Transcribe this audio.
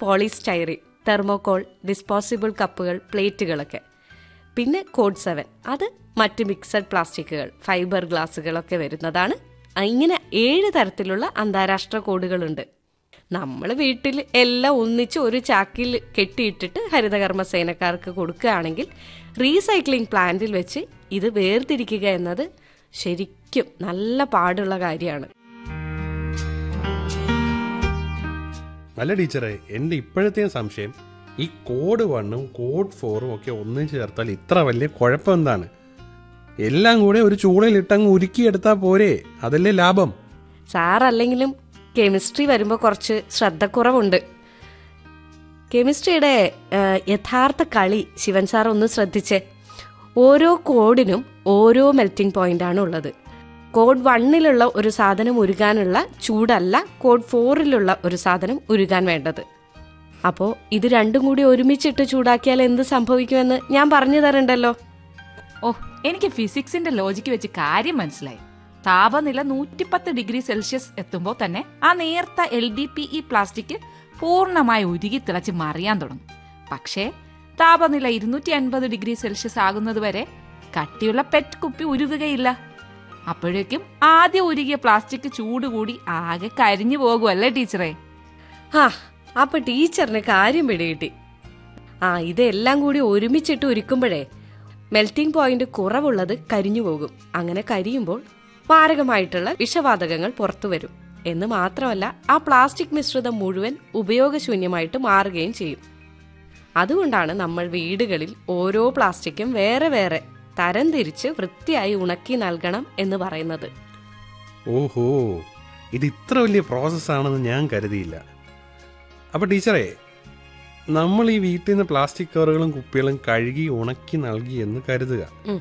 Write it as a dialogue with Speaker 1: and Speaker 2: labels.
Speaker 1: polystyrene thermocol disposable കപ്പുകൾ പ്ലേറ്റുകളൊക്കെ പിന്നെ കോഡ് സെവൻ അത് മറ്റ് മിക്സഡ് പ്ലാസ്റ്റിക്കുകൾ ഫൈബർ ഗ്ലാസുകളൊക്കെ വരുന്നതാണ് ഇങ്ങനെ ഏഴ് തരത്തിലുള്ള അന്താരാഷ്ട്ര കോഡുകളുണ്ട് നമ്മൾ വീട്ടിൽ എല്ലാം ഒന്നിച്ച് ഒരു ചാക്കിൽ കെട്ടിയിട്ടിട്ട് ഹരിതകർമ്മ സേനക്കാർക്ക് കൊടുക്കുകയാണെങ്കിൽ റീസൈക്ലിംഗ് പ്ലാന്റിൽ വെച്ച് ഇത് വേർതിരിക്കുക എന്നത് ശരിക്കും നല്ല പാടുള്ള കാര്യമാണ്
Speaker 2: അല്ല ടീച്ചറെ എൻ്റെ ഇപ്പോഴത്തെ സംശയം ഈ കോഡ് വണ്ണും കോഡ് ഫോറും ഒക്കെ ഒന്നിച്ച് ചേർത്താൽ ഇത്ര വലിയ കുഴപ്പം എന്താണ് എല്ലാം കൂടെ ഒരു ചൂളയിലിട്ടങ്ങ് ഉരുക്കിയെടുത്താൽ പോരെ അതല്ലേ ലാഭം
Speaker 1: സാറല്ലെങ്കിലും കെമിസ്ട്രി വരുമ്പോൾ കുറച്ച് ശ്രദ്ധക്കുറവുണ്ട് കെമിസ്ട്രിയുടെ ആ, യഥാർത്ഥ കളി ശിവൻ സാർ ഒന്ന് ശ്രദ്ധിച്ചേ ഓരോ കോഡിനും ഓരോ മെൽറ്റിംഗ് പോയിന്റ് ആണ് ഉള്ളത് കോഡ് വണ്ണിലുള്ള ഒരു സാധനം ഉരുകാനുള്ള ചൂടല്ല കോഡ് ഫോറിലുള്ള ഒരു സാധനം ഉരുകാൻ വേണ്ടത് അപ്പോൾ ഇത് രണ്ടും കൂടി ഒരുമിച്ചിട്ട് ചൂടാക്കിയാൽ എന്ത് സംഭവിക്കുമെന്ന് ഞാൻ പറഞ്ഞു തരണ്ടല്ലോ
Speaker 3: ഓ എനിക്ക് ഫിസിക്സിന്റെ ലോജിക്ക് വെച്ച് കാര്യം മനസ്സിലായി താപനില നൂറ്റിപ്പത്ത് ഡിഗ്രി സെൽഷ്യസ് എത്തുമ്പോൾ തന്നെ ആ നേർത്ത L D P E plastic പൂർണ്ണമായി ഉരുകി തിളച്ച് മറിയാൻ തുടങ്ങും പക്ഷേ താപനില ഇരുന്നൂറ്റി അൻപത് ഡിഗ്രി സെൽഷ്യസ് ആകുന്നത് വരെ കട്ടിയുള്ള പെറ്റ് കുപ്പി ഉരുകുകയില്ല അപ്പോഴേക്കും ആദ്യം ഉരുകിയ പ്ലാസ്റ്റിക് ചൂട് കൂടി ആകെ കരിഞ്ഞു പോകുമല്ലേ ടീച്ചറെ
Speaker 1: ആ അപ്പൊ ടീച്ചറിന് കാര്യം പിടികിട്ടി ആ ഇതെല്ലാം കൂടി ഒരുമിച്ചിട്ട് ഉരുക്കുമ്പോഴേ മെൽറ്റിംഗ് പോയിന്റ് കുറവുള്ളത് കരിഞ്ഞു പോകും അങ്ങനെ കരിയുമ്പോൾ മാരകമായിട്ടുള്ള വിഷവാതകങ്ങൾ പുറത്തു വരും എന്ന് മാത്രമല്ല ആ പ്ലാസ്റ്റിക് മിശ്രിതം മുഴുവൻ ഉപയോഗശൂന്യമായിട്ട് മാറുകയും ചെയ്യും അതുകൊണ്ടാണ് നമ്മൾ വീടുകളിൽ ഓരോ പ്ലാസ്റ്റിക്കും വേറെ വേറെ തരംതിരിച്ച് വൃത്തിയായി ഉണക്കി നൽകണം എന്ന് പറയുന്നത്
Speaker 2: ഓഹോ ഇത് ഇത്ര വലിയ പ്രോസസ്സാണെന്ന് ഞാൻ കരുതിയില്ല അപ്പോൾ ടീച്ചറെ നമ്മൾ ഈ വീട്ടിൽ നിന്ന് പ്ലാസ്റ്റിക് കവറുകളും കുപ്പികളും കഴുകി ഉണക്കി നൽകി എന്ന് കരുതുക